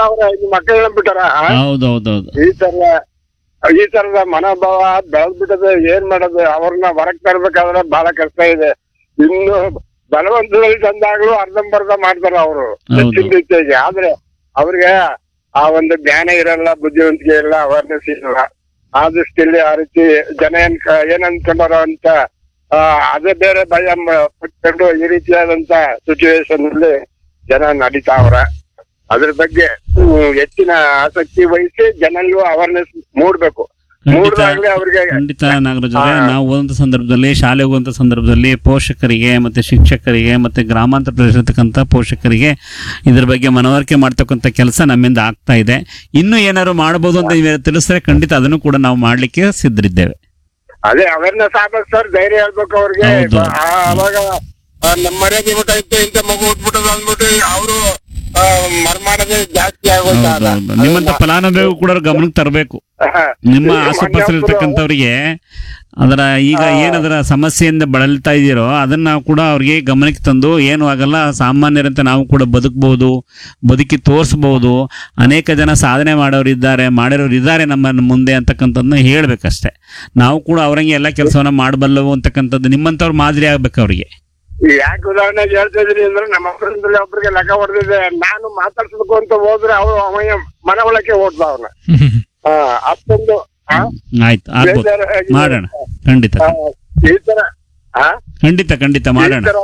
ಅವ್ರ ಈ ಮಕ್ಕಳನ್ನ ಬಿಟ್ಟಾರ ಆ? ಹೌದೌದೌದು ಈ ತರ ಈ ತರದ ಮನೋಭಾವ ಬೆಳೆದ್ಬಿಟ್ಟದೆ ಏನ್ ಮಾಡೋದು ಅವ್ರನ್ನ ಹೊರಗ್ ತರ್ಬೇಕಾದ್ರೆ ಬಹಳ ಕಷ್ಟ ಇದೆ ಇನ್ನು ಬಲವಂತದಲ್ಲಿ ತಂದಾಗ್ಲೂ ಅರ್ಧಂಬರ್ಧ ಮಾಡ್ತಾರ ಅವರು ಹೌದು. ಹೆಚ್ಚಿನ ರೀತಿಯಾಗಿ ಆದ್ರೆ ಅವ್ರಿಗೆ ಆ ಒಂದು ಜ್ಞಾನ ಇರಲ್ಲ ಬುದ್ಧಿವಂತಿಕೆ ಇಲ್ಲ ಅವೇರ್ನೆಸ್ ಇರಲ್ಲ ಆ ದೃಷ್ಟಿಯಲ್ಲಿ ಆ ರೀತಿ ಜನ ಏನ್ ಕ- ಏನ್ ಅನ್ಕೊಂಡಾರ ಅಂತ ಆ, ಅದೇ ಬೇರೆ ಭಯ ಮ- ಪಟ್ಕೊಂಡು ಈ ರೀತಿಯಾದಂತ ಸಿಚುವೇಶನ್ ಅಲ್ಲಿ ಜನ ನಡೀತಾವ್ರ ಅದ್ರ ಬಗ್ಗೆ ಹ್ಮ್, ಹೆಚ್ಚಿನ ಆಸಕ್ತಿ ವಹಿಸಿ ಜನಲ್ಲೂ ಅವೇರ್ನೆಸ್ ಮೂಡ್ಬೇಕು ಖಂಡಿತ ಮೂಡ್ದಾಗ್ಲೇ ಅವ್ರಿಗೆ ಖಂಡಿತ ನಾಗರಾಜ್ ಅವರೇ ಹಾ. ನಾವು ಹೋದಂತ ಸಂದರ್ಭದಲ್ಲಿ ಶಾಲೆ ಹೋಗುವಂತ ಸಂದರ್ಭದಲ್ಲಿ ಪೋಷಕರಿಗೆ ಮತ್ತೆ ಶಿಕ್ಷಕರಿಗೆ ಮತ್ತೆ ಗ್ರಾಮಾಂತರ ಪ್ರದೇಶತಕ್ಕಂಥ ಪೋಷಕರಿಗೆ ಇದ್ರ ಬಗ್ಗೆ ಮನವರಿಕೆ ಮಾಡ್ತಕ್ಕಂಥ ಕೆಲಸ ನಮ್ಮಿಂದ ಆಗ್ತಾ ಇದೆ ಇನ್ನು ಏನಾದ್ರು ಮಾಡಬಹುದು ಅಂತ ನೀವು ತಿಳಿಸಿದ್ರೆ ಖಂಡಿತ ಅದನ್ನು ಕೂಡ ನಾವು ಮಾಡ್ಲಿಕ್ಕೆ ಸಿದ್ಧರಿದ್ದೇವೆ ಅದೇ ಅವೇರ್ನೆಸ್ ಆಗ್ಬೇಕು ಸರ್ ಧೈರ್ಯ ಹೇಳ್ಬೇಕು ಅವ್ರಿಗೆ ಹೌದು. ಆ, ಅವಾಗ ಆ, ನಮ್ಮ ಮರ್ಯಾದೆ ಬಿಟ್ಟಾಯ್ತು ಇಂಥ ಮಗು ಉಟ್ಬಿಟ್ಟದ ಅಂದ್ಬಿಟ್ಟು ಅವರು ಮರ್ಮಾಡೋದೇ ಜಾಸ್ತಿ ಆಗೋಯ್ತು ಆಗ. ಹೌದೌದು ನಿಮ್ಮಂತ ಫಲಾನುಭವಿಗೂ ಕೂಡ ಗಮನಕ್ಕೆ ತರಬೇಕು ಹಾ. ನಿಮ್ಮ ಈ ಆಸುಪಾಸಲ್ಲಿರ್ತಕ್ಕಂಥವ್ರಿಗೆ ಅದರ ಈಗ ಏನದರ ಸಮಸ್ಯೆಯಿಂದ ಬಳಲ್ತಾ ಇದೀರೋ ಅದನ್ನ ನಾವು ಕೂಡ ಅವ್ರಿಗೆ ಗಮನಕ್ಕೆ ತಂದು ಏನು ಆಗಲ್ಲ ಸಾಮಾನ್ಯರಂತೆ ನಾವು ಕೂಡ ಬದುಕಬಹುದು ಬದುಕಿ ತೋರಿಸಬಹುದು ಅನೇಕ ಜನ ಸಾಧನೆ ಮಾಡೋರು ಇದ್ದಾರೆ ಮಾಡಿರೋರು ಇದ್ದಾರೆ ನಮ್ಮ ಮುಂದೆ ಅಂತಕ್ಕಂಥದ್ದನ್ನ ಹೇಳ್ಬೇಕಷ್ಟೇ ನಾವು ಕೂಡ ಅವ್ರಂಗೆ ಎಲ್ಲ ಕೆಲಸವನ್ನ ಮಾಡಬಲ್ಲವು ಅಂತಕ್ಕಂಥದ್ದು ನಿಮ್ಮಂಥವ್ರು ಮಾದರಿ ಆಗ್ಬೇಕು ಅವ್ರಿಗೆ ಈ ಯಾಕೆ ಉದಾಹರಣೆಗೆ ಹೇಳ್ತಾ ಇದೀನಿ ಅಂದ್ರೆ ನಮ್ಮ ಹತ್ರದಲ್ಲಿ ಒಬ್ರಿಗೆ ಲೆಕ್ಕ ಹೊಡೆದಿದೆ ನಾನು ಮಾತಾಡ್ಸ್ಬೇಕು ಅಂತ ಹೋದ್ರೆ ಅವರು ಅವನ ಮನ ಒಳಕ್ಕೆ ಓಡ್ದ ಅವನ ಅಷ್ಟೊಂದು ಆ, ಆಯ್ತು ಆಗ್ಬೋದು ಬೇಜಾರಾಗಿದೆ. ಮಾಡೋಣ ಖಂಡಿತ ಆ, ಈ ತರ ಆ ಖಂಡಿತ ಖಂಡಿತ ಮಾಡೋಣ ಈ ತರ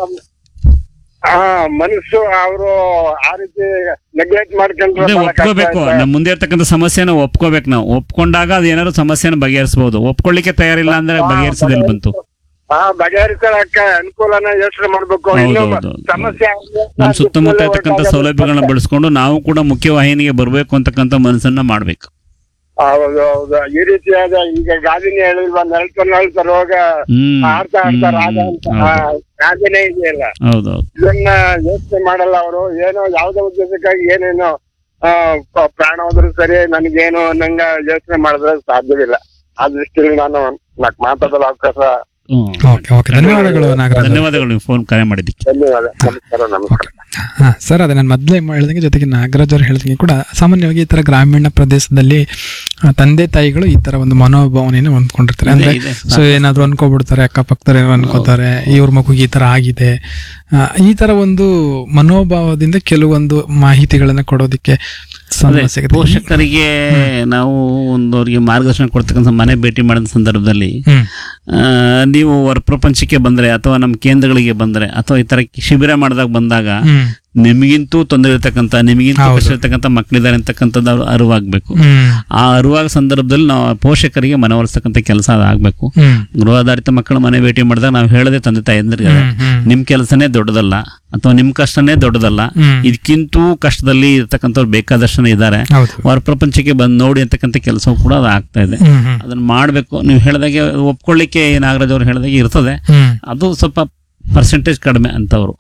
ಆ ಮನಸ್ಸು ಅವರು ಆ ರೀತಿ ನೆಗ್ಲೆಕ್ಟ್ ಮಾಡ್ಕೊಂಡ್ರೆ ಅದೇ ಬಹಳ ಕಷ್ಟ ಒಪ್ಕೋಬೇಕು ಆಯ್ತು. ನಮ್ಮ ಮುಂದೆ ಇರ್ತಕ್ಕಂಥ ಸಮಸ್ಯೆನ ಒಪ್ಕೋಬೇಕು ನಾವು ಒಪ್ಕೊಂಡಾಗ ಅದು ಏನಾದ್ರು ಸಮಸ್ಯೆನ ಬಗೆಹರಿಸಬಹುದು ಒಪ್ಕೊಳ್ಳಿಕ್ಕೆ ತಯಾರಿಲ್ಲ ಅಂದ್ರೆ ಬಗೆಹರಿಸೋದಿಲ್ಲ ಬಂತು ಹಾ ಬಗೆಹರಿಸಲಕ್ಕ ಅನುಕೂಲನ ಯೋಚನೆ ಮಾಡ್ಬೇಕು ಹೌದು, ಇನ್ನು ಹೌದು. ಸಮಸ್ಯೆ ಆದ್ರೆ ನಮ್ಮ ಸುತ್ತಮುತ್ತ ಇರ್ತಕ್ಕಂಥ ಅದಕ್ಕೆ ಸೌಲಭ್ಯಗಳನ್ನ ಬಳಸ್ಕೊಂಡು ನಾವು ಕೂಡ ಮುಖ್ಯವಾಹಿನಿಗೆ ಬರಬೇಕು ಅಂತಕ್ಕಂಥ ಮನಸ್ಸನ್ನ ಮಾಡ್ಬೇಕು ಹೌದು ಹೌದು ಈ ರೀತಿಯಾದ ಈಗ ಗಾದಿನಿ ಹೇಳಿಲ್ವಾ ನೆಲ್ಕೊಂಡು ನೆಲ್ತ ರೋಗ ಹ್ಮ್ ಆಡ್ತಾ ಆಡ್ತಾ ರಾಗ ಹ್ಮ್. ಅಂತ ಆ, ಗಾದೆನೇ ಇದೆಯಲ್ಲ ಹೌದೌದು ಇದನ್ನ ಯೋಚನೆ ಮಾಡಲ್ಲ ಅವರು ಏನೋ ಯಾವ್ದೋ ಉದ್ದೇಶಕ್ಕಾಗಿ ಏನೇನೋ ಆ, ಪ- ಪ್ರಾಣ ಹೋದ್ರು ಸರಿ ನನಗೇನು ಅನ್ನಂಗ ಯೋಚನೆ ಮಾಡಿದ್ರೆ ಸಾಧ್ಯವಿಲ್ಲ ಆ ದೃಷ್ಟಿಯಲ್ಲಿ ನಾನು ನಾಲ್ಕು ಮಾತಾಡಲು ಅವಕಾಶ ಹ್ಮ್. ಓಕೆ ಓಕೆ ಧನ್ಯವಾದಗಳು ನಾಗರಾಜ್ ಅವ್ರೆ. ಧನ್ಯವಾದಗಳು ನೀವು ಫೋನ್ ಕರೆ ಮಾಡಿದ್ದಕ್ಕೆ ಧನ್ಯವಾದ ನಮಸ್ಕಾರ ನಮಸ್ಕಾರ ಹಾ ಸರ್ ಅದೇ ನಾನು ಮೊದಲೇ ಹೇಳ್ದಂಗೆ ಜೊತೆಗೆ ನಾಗರಾಜ್ ಅವ್ರು ಹೇಳ್ದಂಗೆ ಕೂಡ ಸಾಮಾನ್ಯವಾಗಿ ಈ ತರ ಗ್ರಾಮೀಣ ಪ್ರದೇಶದಲ್ಲಿ ಆ, ತಂದೆ ತಾಯಿಗಳು ಈ ತರ ಒಂದು ಮನೋಭಾವನೆಯನ್ನು ಹೊಂದ್ಕೊಂಡಿರ್ತಾರೆ ಅಂದ್ರೆ ಇದೆ, ಇದೆ. ಸೊ ಏನಾದ್ರು ಅನ್ಕೋಬಿಡ್ತಾರೆ ಅಕ್ಕಪಕ್ಕದವ್ರು ಏನೋ ಅನ್ಕೋತಾರೆ ಇವ್ರ ಮಗುಗೆ ಈ ತರ ಆಗಿದೆ ಆ, ಈ ತರ ಒಂದು ಮನೋಭಾವದಿಂದ ಕೆಲವೊಂದು ಮಾಹಿತಿಗಳನ್ನ ಕೊಡೋದಕ್ಕೆ ಅದೇ, ಸಮಸ್ಯೆ ಆಗುತ್ತೆ. ಪೋಷಕರಿಗೆ ನಾವು ಒಂದು ಅವ್ರಿಗೆ ಮಾರ್ಗದರ್ಶನ ಕೊಡ್ತಕ್ಕಂಥ ಮನೆ ಭೇಟಿ ಮಾಡಿದ ಸಂದರ್ಭದಲ್ಲಿ ಹ್ಮ್ ಆ, ನೀವು ಹೊರ ಪ್ರಪಂಚಕ್ಕೆ ಬಂದ್ರೆ ಅಥವಾ ನಮ್ಮ ಕೇಂದ್ರಗಳಿಗೆ ಬಂದ್ರೆ ಅಥವಾ ಈ ತರ ಶಿಬಿರ ಮಾಡಿದಾಗ ಬಂದಾಗ ಹ್ಮ್ ನಿಮಗಿಂತೂ ತೊಂದರೆ ಇರ್ತಕ್ಕಂಥ ನಿಮಗಿಂತೂ ಹೌದು. ಕಷ್ಟ ಇರ್ತಕ್ಕಂಥ ಮಕ್ಕಳಿದ್ದಾರೆ ಅಂತಕ್ಕಂಥದ್ದು ಅವ್ರು ಅರಿವಾಗಬೇಕು ಹ್ಮ್ ಆ ಅರಿವಾದ ಸಂದರ್ಭದಲ್ಲಿ ನಾವು ಪೋಷಕರಿಗೆ ಮನವೊಲಿಸ್ತಕ್ಕಂಥ ಕೆಲಸ ಅದಾಗಬೇಕು ಹ್ಮ್ ಗೃಹಾಧಾರಿತ ಮಕ್ಕಳ ಮನೆ ಭೇಟಿ ಮಾಡಿದಾಗ ನಾವು ಹೇಳದೆ ತಂದೆ ತಾಯಂದ್ರಿಗೆ ಹ್ಮ್ ಹ್ಮ್ ನಿಮ್ ಕೆಲಸನೇ ದೊಡ್ಡದಲ್ಲ ಅಥವಾ ನಿಮ್ ಕಷ್ಟನೇ ದೊಡ್ಡದಲ್ಲ ಹ್ಮ್. ಇದಕ್ಕಿಂತೂ ಕಷ್ಟದಲ್ಲಿ ಇರ್ತಕ್ಕಂಥವ್ರು ಬೇಕಾದಷ್ಟು ಜನ ಇದ್ದಾರೆ ಹೌದು ಹೊರ ಪ್ರಪಂಚಕ್ಕೆ ಬಂದು ನೋಡಿ ಅಂತಕ್ಕಂಥ ಕೆಲಸ ಕೂಡ ಅದು ಆಗ್ತಾ ಇದೆ ಹ್ಮ್ ಹ್ಮ್ ಅದನ್ನ ಮಾಡಬೇಕು ನೀವು ಹೇಳಿದಾಗೆ ಒಪ್ಕೊಳ್ಳಿಕ್ಕೆ ನಾಗರಾಜ್ ಅವ್ರು ಹೇಳಿದಾಗೆ ಇರ್ತದೆ ಹ್ಮ್ ಅದು ಸ್ವಲ್ಪ ಪರ್ಸೆಂಟೇಜ್ ಕಡಿಮೆ ಅಂತವ್ರು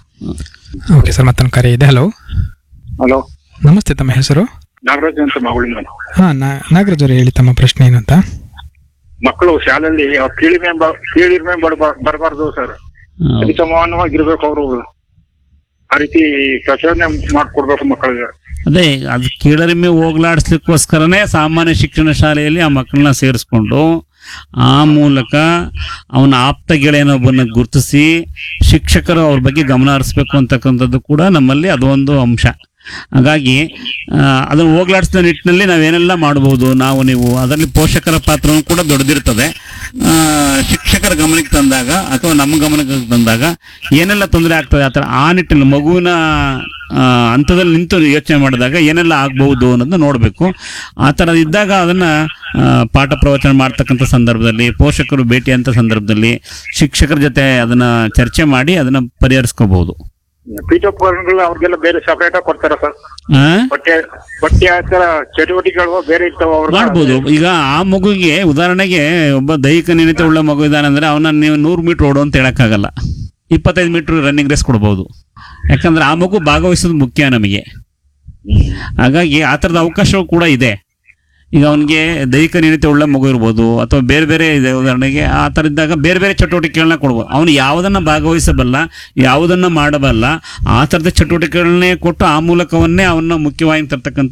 ಓಕೆ ಸರ್ ಮತ್ತೊಂದು ಕರೆ ಇದೆ ಹಲೋ ಹಲೋ ನಮಸ್ತೆ ತಮ್ಮ ಹೆಸರು ನಾಗರಾಜ್ ಅಂತ ಮಗಳಿಂದ ಹಾ ನಾ- ನಾಗರಾಜ್ ಅವರು ಹೇಳಿ ತಮ್ಮ ಪ್ರಶ್ನೆ ಏನು ಅಂತ ಮಕ್ಕಳು ಶಾಲೆಯಲ್ಲಿ ಕೀಳಿಮೆ ಬ- ಕೀಳಿಮೆ ಬರಬಾರ್ದು ಸರ್ ಹೌದು. ಸರಿ ಸಮಾನವಾಗಿರ್ಬೇಕು ಅವರು ಆ ರೀತಿ ಪ್ರಚೋದನೆ ಮಾಡ್ಕೊಡ್ಬೇಕು ಮಕ್ಕಳಿಗೆ ಅದೇ ಅದು ಕೀಳರಿಮೆ ಹೋಗ್ಲಾಡಿಸ್ಲಿಕ್ಕೋಸ್ಕರನೇ ಸಾಮಾನ್ಯ ಶಿಕ್ಷಣ ಶಾಲೆಯಲ್ಲಿ ಆ ಮಕ್ಕಳನ್ನ ಸೇರಿಸ್ಕೊಂಡು ಆ ಮೂಲಕ ಅವನ ಆಪ್ತ ಗೆಳೆಯನೊಬ್ಬನ ಗುರುತಿಸಿ ಶಿಕ್ಷಕರು ಅವ್ರ ಬಗ್ಗೆ ಗಮನ ಹರಿಸ್ಬೇಕು ಅಂತಕ್ಕಂಥದ್ದು ಕೂಡ ನಮ್ಮಲ್ಲಿ ಅದೊಂದು ಅಂಶ ಹಾಗಾಗಿ ಆ, ಅದನ್ನು ಹೋಗ್ಲಾಡಿಸಿದ ನಿಟ್ಟಿನಲ್ಲಿ ನಾವೇನೆಲ್ಲ ಮಾಡಬಹುದು ನಾವು ನೀವು ಅದರಲ್ಲಿ ಪೋಷಕರ ಪಾತ್ರವೂ ಕೂಡ ದೊಡ್ಡದಿರ್ತದೆ ಆ, ಶಿಕ್ಷಕರ ಗಮನಕ್ಕೆ ತಂದಾಗ ಅಥವಾ ನಮ್ಮ ಗಮನಕ್ಕೆ ತಂದಾಗ ಏನೆಲ್ಲ ತೊಂದರೆ ಆಗ್ತದೆ ಆ ಥರ ಆ ನಿಟ್ಟಿನಲ್ಲಿ ಮಗುವಿನ ಆ, ಹಂತದಲ್ಲಿ ನಿಂತು ಯೋಚನೆ ಮಾಡಿದಾಗ ಏನೆಲ್ಲ ಆಗ್ಬಹುದು ಅನ್ನೋದನ್ನ ನೋಡಬೇಕು ಆ ಥರ ಇದ್ದಾಗ ಅದನ್ನ ಆ, ಪಾಠ ಪ್ರವಚನ ಮಾಡ್ತಕ್ಕಂಥ ಸಂದರ್ಭದಲ್ಲಿ ಪೋಷಕರು ಭೇಟಿಯಂಥ ಸಂದರ್ಭದಲ್ಲಿ ಶಿಕ್ಷಕರ ಜೊತೆ ಅದನ್ನ ಚರ್ಚೆ ಮಾಡಿ ಅದನ್ನ ಪರಿಹರಿಸ್ಕೋಬಹುದು ಪೀಠೋಪಕರಣಗಳು ಅವ್ರಿಗೆಲ್ಲ ಬೇರೆ ಸಪರೇಟ್ ಆಗಿ ಕೊಡ್ತಾರ ಸರ್ ಆ ಪಠ್ಯ ಪಠ್ಯೇತರ ಚಟುವಟಿಕೆಗಳು ಬೇರೆ ಇರ್ತಾವ ಅವ್ರಿಗೆ ಮಾಡ್ಬೋದು ಈಗ ಆ ಮಗುಗೆ ಉದಾಹರಣೆಗೆ ಒಬ್ಬ ದೈಹಿಕ ನ್ಯೂನತೆ ಉಳ್ಳ ಮಗು ಇದ್ದಾನಂದ್ರೆ ಅವನ ನೀವು ನೂರು ಮೀಟರ್ ಓಡು ಅಂತ ಹೇಳಕ್ಕಾಗಲ್ಲ ಇಪ್ಪತ್ತೈದು ಮೀಟರ್ ರನ್ನಿಂಗ್ ರೇಸ್ ಕೊಡ್ಬೋದು ಯಾಕಂದ್ರೆ ಆ ಮಗು ಭಾಗವಹಿಸೋದು ಮುಖ್ಯ ನಮಗೆ ಹಾಗಾಗಿ ಆ ಥರದ ಅವಕಾಶವೂ ಕೂಡ ಇದೆ ಈಗ ಅವನಿಗೆ ದೈಹಿಕ ನ್ಯೂನತೆ ಉಳ್ಳ ಮಗು ಇರ್ಬೋದು ಅಥವಾ ಬೇರೆ ಬೇರೆ ಇದೆ ಉದಾಹರಣೆಗೆ ಆ ಥರ ಇದ್ದಾಗ ಬೇರೆ ಬೇರೆ ಚಟುವಟಿಕೆಗಳನ್ನ ಕೊಡ್ಬೋದು ಅವನು ಯಾವುದನ್ನ ಭಾಗವಹಿಸಬಲ್ಲ ಯಾವುದನ್ನ ಮಾಡಬಲ್ಲ ಆ ಥರದ ಚಟುವಟಿಕೆಗಳನ್ನೇ ಕೊಟ್ಟು ಆ ಮೂಲಕವನ್ನೇ ಅವನ್ನ ಮುಖ್ಯವಾಗಿ ತರ್ತಕ್ಕಂಥ